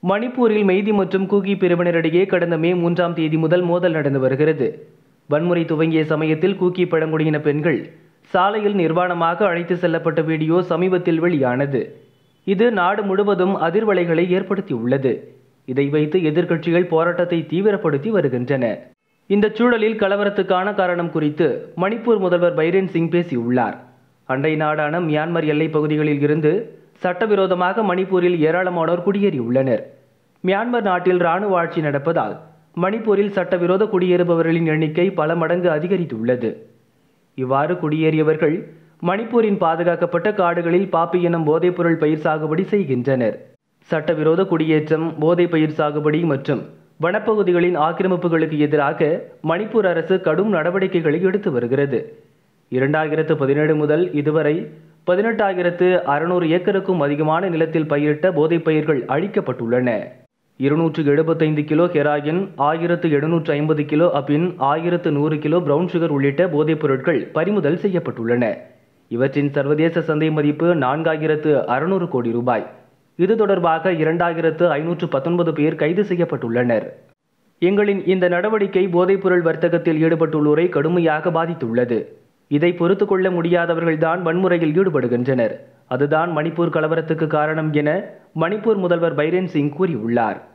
மணிப்பூரில் மெய்தி மற்றும் கூகி பிரிவினரிடையே கடந்த மே மூன்றாம் தேதி முதல் மோதல் நடந்து வருகிறது வன்முறை துவங்கிய சமயத்தில் கூக்கி பழங்குடியின பெண்கள் சாலையில் நிர்வாணமாக அழைத்து செல்லப்பட்ட வீடியோ சமீபத்தில் வெளியானது இது நாடு முழுவதும் அதிர்வலைகளை ஏற்படுத்தியுள்ளது இதை வைத்து எதிர்க்கட்சிகள் போராட்டத்தை தீவிரப்படுத்தி வருகின்றன இந்த சூழலில் கலவரத்துக்கான காரணம் குறித்து மணிப்பூர் முதல்வர் பைரேன் சிங் பேசியுள்ளார் அண்டை நாடான மியான்மர் எல்லைப் பகுதிகளில் இருந்து சட்டவிரோதமாக மணிப்பூரில் ஏராளமானோர் குடியேறியுள்ளனர் மியான்மர் நாட்டில் இராணுவ ஆட்சி நடப்பதால் மணிப்பூரில் சட்டவிரோத குடியேறுபவர்களின் எண்ணிக்கை பல மடங்கு அதிகரித்துள்ளது இவ்வாறு குடியேறியவர்கள் மணிப்பூரின் பாதுகாக்கப்பட்ட காடுகளில் பாப்பி எனும் போதைப்பொருள் பயிர் சாகுபடி செய்கின்றனர் சட்டவிரோத குடியேற்றம் போதை பயிர் சாகுபடி மற்றும் வனப்பகுதிகளின் ஆக்கிரமிப்புகளுக்கு எதிராக மணிப்பூர் அரசு கடும் நடவடிக்கைகளை எடுத்து வருகிறது இரண்டாயிரத்து பதினேழு முதல் இதுவரை பதினெட்டாயிரத்து அறுநூறு ஏக்கருக்கும் அதிகமான நிலத்தில் பயிரிட்ட போதைப் பயிர்கள் அழிக்கப்பட்டுள்ளன இருநூற்று எழுபத்தைந்து கிலோ ஹெராயின் ஆயிரத்து எழுநூற்று ஐம்பது கிலோ அபின் ஆயிரத்து நூறு கிலோ பிரவுன் சுகர் உள்ளிட்ட போதைப் பொருட்கள் பறிமுதல் செய்யப்பட்டுள்ளன இவற்றின் சர்வதேச சந்தை மதிப்பு நான்காயிரத்து அறுநூறு கோடி ரூபாய் இது தொடர்பாக இரண்டாயிரத்து ஐநூற்று பத்தொன்பது பேர் கைது செய்யப்பட்டுள்ளனர் எங்களின் இந்த நடவடிக்கை போதைப்பொருள் வர்த்தகத்தில் ஈடுபட்டுள்ளோரை கடுமையாக பாதித்துள்ளது இதை பொறுத்து கொள்ள முடியாதவர்கள்தான் வன்முறையில் ஈடுபடுகின்றனர் அதுதான் மணிப்பூர் கலவரத்துக்கு காரணம் என மணிப்பூர் முதல்வர் பைரேன் சிங் கூறியுள்ளார்